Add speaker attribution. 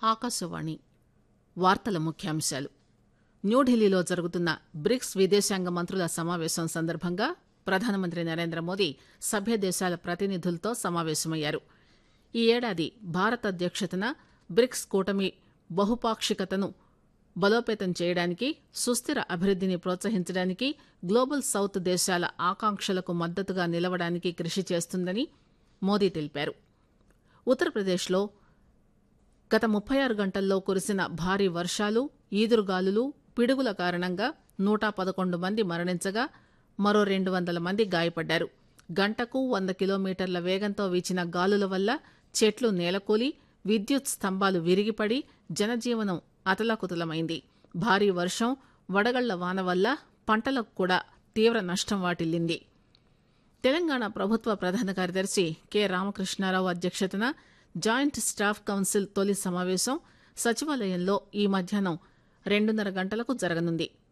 Speaker 1: ఆకాశవాణి వార్తల ముఖ్యాంశాలు న్యూఢిల్లీలో జరుగుతున్న బ్రిక్స్ విదేశాంగ మంత్రుల సమావేశం సందర్భంగా ప్రధానమంత్రి నరేంద్ర మోదీ సభ్య దేశాల ప్రతినిధులతో సమావేశమయ్యారు ఈ ఏడాది భారత్ అధ్యక్షతన బ్రిక్స్ కూటమి బహుపాక్షికతను బలోపేతం చేయడానికి సుస్థిర అభివృద్దిని ప్రోత్సహించడానికి గ్లోబల్ సౌత్ దేశాల ఆకాంక్షలకు మద్దతుగా నిలవడానికి కృషి చేస్తుందని మోదీ తెలిపారు ఉత్తరప్రదేశ్లో గత ముప్పై ఆరు గంటల్లో కురిసిన భారీ వర్షాలు ఈదురుగాలులు పిడుగుల కారణంగా నూట పదకొండు మంది మరణించగా మరో రెండు వందల మంది గాయపడ్డారు గంటకు వంద కిలోమీటర్ల వేగంతో వీచిన గాలుల వల్ల చెట్లు నేలకూలి విద్యుత్ స్తంభాలు విరిగిపడి జనజీవనం అతలాకుతలమైంది భారీ వర్షం వడగళ్ల వాన వల్ల పంటలకు కూడా తీవ్ర నష్టం వాటిల్లింది తెలంగాణ ప్రభుత్వ ప్రధాన కార్యదర్శి కె రామకృష్ణారావు అధ్యక్షతన జాయింట్ స్టాఫ్ కౌన్సిల్ తొలి సమావేశం సచివాలయంలో ఈ మధ్యాహ్నం రెండున్నర గంటలకు జరగనుంది